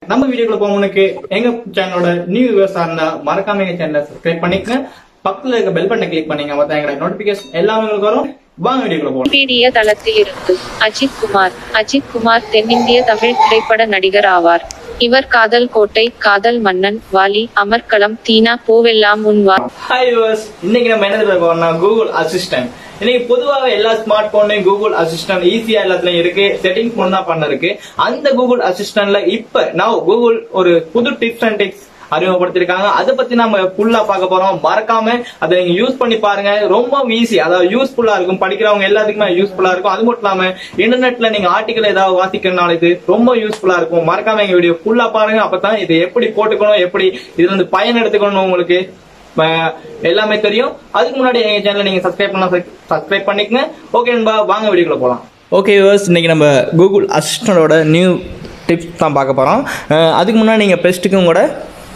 நம்ம வீடியோக்குள்ள போகும்போது எங்க சேனலோட நியூ வியூவர்ஸ் இருந்தா மறக்காம எங்க சேனலை சப்ஸ்கிரைப் பண்ணிக்கங்க பக்கத்துல இருக்க பெல் பட்டனை கிளிக் பண்ணீங்க மொத்தம் எங்களோட நோட்டிபிகேஷன் எல்லாமே உங்களுக்கு வரும் வாங்க வீடியோக்குள்ள போகலாம் விக்கிபீடிய தளத்திலிருந்து அஜித் குமார் அஜித் குமார் தென்னிந்திய தமிழ் திரைப்பட நடிகர் ஆவார் இவர் காதல் கோட்டை காதல் மன்னன் வாலி அமர்க்களம் தீனா பூவெல்லாம் உன் வா ஹாய் வியூவர்ஸ் இன்னைக்கு நம்ம என்ன பார்க்க போறோம்னா கூகுள் அசிஸ்டன்ட் இன்னைக்கு பொதுவாக எல்லா ஸ்மார்ட் போன்லயும் கூகுள் அசிஸ்டன்ட் ஈஸியா எல்லாத்துலயும் இருக்கு செட்டிங்ஸ் மட்டும் தான் பண்ண இருக்கு அந்த கூகுள் அசிஸ்டன்ட்ல இப்ப நான் கூகுள் ஒரு புது டிப்ஸ் அண்ட் டிப்ஸ் அறிமுகப்படுத்திருக்காங்க அதை பத்தி நம்ம ஃபுல்லா பார்க்க போறோம் மறக்காம அதை நீங்க யூஸ் பண்ணி பாருங்க ரொம்ப ஈஸி அதாவது யூஸ்ஃபுல்லா இருக்கும் படிக்கிறவங்க எல்லாத்துக்குமே யூஸ்ஃபுல்லா இருக்கும் அது மட்டும் இல்லாம இன்டர்நெட்ல நீங்க ஆர்டிகல் ஏதாவது வாசிக்கிறதுனால இது ரொம்ப யூஸ்ஃபுல்லா இருக்கும் மறக்காம எங்க வீடியோ ஃபுல்லா பாருங்க அப்பதான் இதை எப்படி போட்டுக்கணும் எப்படி இதுல இருந்து பயன் எடுத்துக்கணும் உங்களுக்கு அஹ் எல்லாமே தெரியும் அதுக்கு முன்னாடி எங்க சேனலை நீங்க சப்ஸ்கிரைப் பண்ண சப்ஸ்கிரைப் பண்ணிக்கங்க ஓகே நண்பா வாங்க வீடியோக்குள்ள போலாம் ஓகே வியூவர்ஸ் இன்னைக்கு நம்ம கூகுள் அசிஸ்டண்டோட நியூ டிப்ஸ் தான் பார்க்க போறோம் அஹ் அதுக்கு முன்னாடி நீங்க பெஸ்ட்டுக்கும் கூட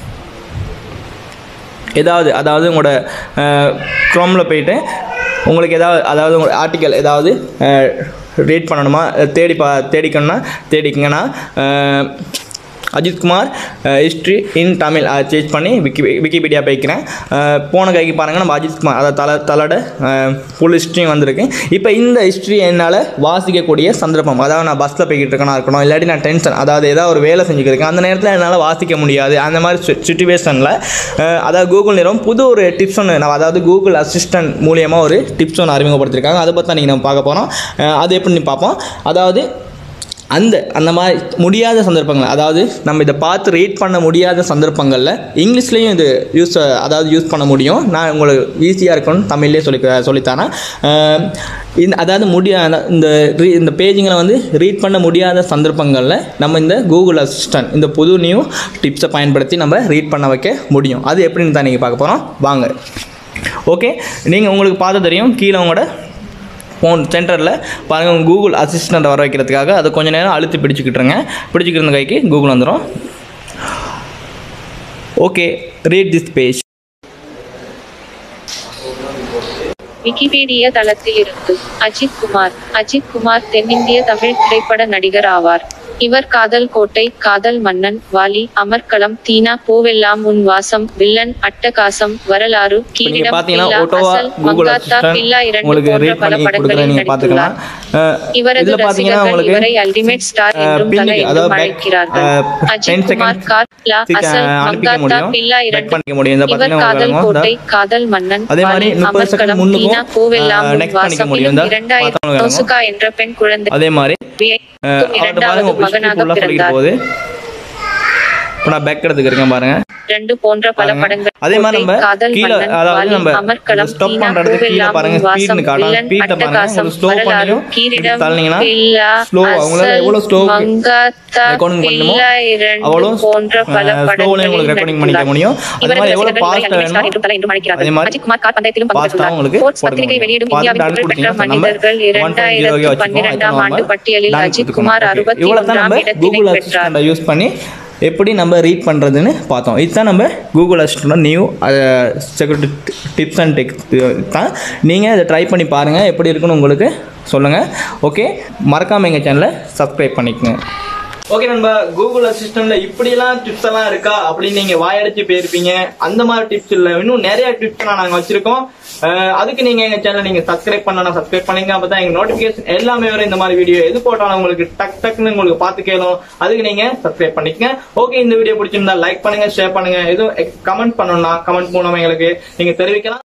ஏதாவது அதாவது உங்களோட க்ரோமில் போயிட்டு உங்களுக்கு ஏதாவது அதாவது உங்களோட ஆர்டிக்கல் ஏதாவது ரீட் பண்ணணுமா தேடி பா தேடிக்கணும்னா தேடிக்கங்கன்னா அஹ், அஜித்குமார் ஹிஸ்ட்ரி இன் தமிழ் அதை சேஞ்ச் பண்ணி விக்கி விக்கிபீடியா போய்க்கிறேன் அஹ், போன கைக்கு பாருங்கள் நம்ம அஜித்குமார் அதாவது தலை தலோட ஃபுல் ஹிஸ்ட்ரியும் வந்திருக்கு இப்போ இந்த ஹிஸ்ட்ரி என்னால் வாசிக்கக்கூடிய சந்தர்ப்பம் அதாவது நான் பஸ்ஸில் போய்கிட்டு இருக்கேனா இருக்கணும் இல்லாட்டி நான் டென்ஷன் அதாவது ஏதாவது ஒரு வேலை செஞ்சுக்கிட்டு இருக்கேன் அந்த நேரத்தில் என்னால் வாசிக்க முடியாது அந்த மாதிரி சுச்சுவேஷனில் அதாவது கூகுள் நிறுவனம் புது ஒரு டிப்ஸ் ஒன்று நான் அதாவது கூகுள் அசிஸ்டன்ட் மூலியமாக ஒரு டிப்ஸ் ஒன்று அறிமுகப்படுத்திருக்காங்க அதை பற்றி நீங்கள் நம்ம பார்க்க போகிறோம் அது எப்படின்னு பார்ப்போம் அதாவது அந்த அந்த மாதிரி முடியாத சந்தர்ப்பங்கள் அதாவது நம்ம இதை பார்த்து ரீட் பண்ண முடியாத சந்தர்ப்பங்களில் இங்கிலீஷ்லேயும் இது யூஸ் அதாவது யூஸ் பண்ண முடியும் நான் உங்களுக்கு ஈஸியாக இருக்கும்னு தமிழ்லேயே சொல்லி சொல்லித்தரேன் அஹ் இந்த அதாவது முடியா இந்த ரீ இந்த பேஜுங்களை வந்து ரீட் பண்ண முடியாத சந்தர்ப்பங்களில் நம்ம இந்த கூகுள் அசிஸ்டன்ட் இந்த புது நியூ டிப்ஸை பயன்படுத்தி நம்ம ரீட் பண்ண வைக்க முடியும் அது எப்படின்னு தான் நீங்கள் பார்க்க போகிறோம் வாங்க ஓகே நீங்கள் உங்களுக்கு பார்த்து தெரியும் கீழே உங்களோட ஃபோன் சென்டரில் பாருங்கள் கூகுள் அசிஸ்டண்ட்டை வர வைக்கிறதுக்காக அதை கொஞ்ச நேரம் அழுத்தி பிடிச்சிக்கிட்டுருங்க பிடிச்சிக்கிட்டு இருந்த கைக்கு கூகுள் வந்துடும் okay read this page Wikipedia தளத்திலிருந்து அஜித் குமார் அஜித் குமார் தென்னிந்திய தமிழ் திரைப்பட நடிகர் ஆவார் இவர் காதல் கோட்டை காதல் மன்னன் வாலி அமர்க்களம் தீனா பூவெல்லாம் உன் வாசம் வில்லன் அட்டகாசம் வரலாறு இப்போ நீங்கள் கீரிடம் பார்த்தீங்கன்னா பில்லா, ஓட்டோவா அசல், கூகுள் மங்காத்தா பில்லா அசிஸ்டன்ட் இரண்டு உங்களுக்கு போன்ற ரீட் பல பண்ணி கொடுக்குறத படங்களில் நீங்கள் பார்த்துக்கலாம் நடித்துள்ளார் இவரது இதில் பார்த்தீங்கன்னா ரசிகர்கள் உங்களுக்கு இவரை அல்டிமேட் ஸ்டார் என்றும் பின் தல அதாவது என்றும் back, அழைக்கிறார்கள் அஹ், 10 அஜித் குமார் seconds கார்லா சீக்கிரம் அசல் அனுப்பிக்க மங்காத்தா முடியும். பில்லா back இரண்டு பண்ணிக்க முடியும். இந்த இவர் பார்த்தீங்கன்னா காதல் உங்களுக்கு கோட்டை காதல் மன்னன் அதே மாதிரி வாலி, 30 second அமர்க்களம் முன்னுக்கும், தீனா பூவெல்லாம் அஹ், உன் next பண்ணிக்க வாசம் முடியும். இன்னும் இந்த இரண்டாயிரம் பார்த்தவங்க நோசுகா என்ற பெண் குழந்தை அதே மாதிரி அஹ், அவர்கிட்ட இரண்டாவது பாருங்க மகனாக ஃபுல்லாக சொல்லிட்டு பிறந்தார் போகுது இப்போ நான் பேக் எடுத்துக்கு இருக்கேன் பாருங்க ரெண்டு போன்ற பல பாருங்க. படங்கள் அதே மாதிரி நம்ம கோட்டை, காதல் கீழே மன்னன், அதாவது வாலி, நம்ம அமர்க்களம் ஸ்டாப் தீனா பண்றது கீழே பூவெல்லாம் பாருங்க உன் வாசம் ஸ்பீட்னு காட்டும் வில்லன் ஸ்பீட்டை பாருங்க அட்டகாசம் உங்களுக்கு ஸ்லோ வரலாறு பண்ணியும் கீரிடம் தள்ளினீங்கன்னா பில்லா ஸ்லோ அவங்களால அசல் எவ்வளோ ஸ்லோ மங்காத்தா ரெக்கார்டிங் பண்ணணுமோ பில்லா இரண்டு அவ்வளோ போன்ற பல ஸ்லோவிலையும் உங்களுக்கு ரெக்கார்டிங் பண்ணிக்க படங்களில் முடியும் அதே இவரது மாதிரி எவ்வளோ ரசிகர்கள் ஃபாஸ்ட்டாக இவரை வேணுமோ என்றும் தலை என்றும் அழைக்கிறார்கள். அதே மாதிரி அஜித் குமார் கார் பந்தயத்திலும் பங்கு ஃபாஸ்ட்டாக பெற்றுள்ளார். உங்களுக்கு Forbes போட பத்திரிகை முடியும் வெளியிடும் பார்த்து இந்தியாவின் டான் புகழ்பெற்ற கொடுத்தீங்கன்னா நம்ம மனிதர்கள் ஒன் டுவெண்ட்டி ஜீரோ இரண்டாயிரத்து வச்சுக்கோம் பன்னிரெண்டாம் ஆண்டு நம்ம பட்டியலில் டான் அஜித் கொடுத்துக்கணும். குமார் Okay. அறுபத்தி இவ்வளோ தான் ஒன்றாம் நம்ம இடத்தினை கூகுள் பெற்றார் அசிஸ்டண்ட்டை யூஸ் பண்ணி எப்படி நம்ம ரீட் பண்ணுறதுன்னு பார்த்தோம் இதுதான் நம்ம Google assistant new security tips and டெக்ஸ் தான் நீங்கள் இதை ட்ரை பண்ணி பாருங்கள் எப்படி இருக்குன்னு உங்களுக்கு சொல்லுங்கள் ஓகே மறக்காமல் எங்கள் சேனலை சப்ஸ்கிரைப் பண்ணிக்கோங்க ஓகே நண்பா கூகுள் அசிஸ்டன்ட்ல இப்படியெல்லாம் டிப்ஸ் எல்லாம் இருக்கா அப்படின்னு நீங்க வாயடிச்சு போயிருப்பீங்க அந்த மாதிரி டிப்ஸ் இல்ல இன்னும் நிறைய டிப்ஸ் எல்லாம் நாங்க வச்சிருக்கோம் அஹ் அதுக்கு நீங்க எங்க சேனல் நீங்க சப்ஸ்கிரைப் பண்ணலாம் சப்ஸ்கிரைப் பண்ணீங்க அப்பதான் எங்க நோட்டிபிகேஷன் எல்லாமே வரும் இந்த மாதிரி வீடியோ எது போட்டாலும் உங்களுக்கு டக் டக்னு உங்களுக்கு பார்த்து கேளும் அதுக்கு நீங்க சப்ஸ்கிரைப் பண்ணிக்கங்க ஓகே இந்த வீடியோ பிடிச்சிருந்தா லைக் பண்ணுங்க ஷேர் பண்ணுங்க எதுவும் கமெண்ட் பண்ணணும்னா கமெண்ட் மூலமா எங்களுக்கு நீங்க தெரிவிக்கலாம்